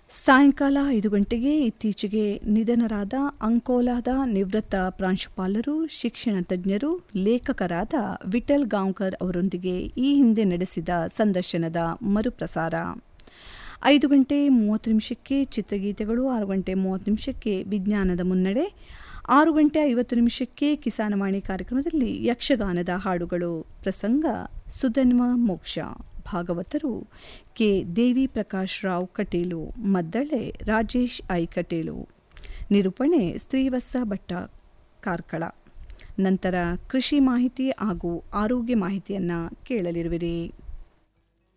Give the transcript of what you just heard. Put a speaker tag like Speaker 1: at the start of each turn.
Speaker 1: ಸಾಯಂಕಾಲ ಐದು ಗಂಟೆಗೆ ಇತ್ತೀಚೆಗೆ ನಿಧನರಾದ ಅಂಕೋಲಾದ ನಿವೃತ್ತ ಪ್ರಾಂಶುಪಾಲರು ಶಿಕ್ಷಣ ತಜ್ಞರು ಲೇಖಕರಾದ ವಿಠಲ್ ಗಾಂವ್ಕರ್ ಅವರೊಂದಿಗೆ ಈ ಹಿಂದೆ ನಡೆಸಿದ ಸಂದರ್ಶನದ ಮರುಪ್ರಸಾರ ಐದು ಗಂಟೆ ಮೂವತ್ತು ನಿಮಿಷಕ್ಕೆ ಚಿತ್ರಗೀತೆಗಳು ಆರು ಗಂಟೆ ಮೂವತ್ತು ನಿಮಿಷಕ್ಕೆ ವಿಜ್ಞಾನದ ಮುನ್ನಡೆ ಆರು ಗಂಟೆ ಐವತ್ತು ನಿಮಿಷಕ್ಕೆ ಕಿಸಾನವಾಣಿ ಕಾರ್ಯಕ್ರಮದಲ್ಲಿ ಯಕ್ಷಗಾನದ ಹಾಡುಗಳು ಪ್ರಸಂಗ ಸುಧನ್ವ ಮೋಕ್ಷ ಭಾಗವತರು ಕೆ ದೇವಿ ಪ್ರಕಾಶ್ ರಾವ್ ಕಟೇಲು ಮದ್ದಳೆ ರಾಜೇಶ್ ಐ ಕಟೇಲು ನಿರೂಪಣೆ ಶ್ರೀವತ್ಸ ಭಟ್ಟ ಕಾರ್ಕಳ ನಂತರ ಕೃಷಿ ಮಾಹಿತಿ ಹಾಗೂ ಆರೋಗ್ಯ ಮಾಹಿತಿಯನ್ನು ಕೇಳಲಿರುವಿರಿ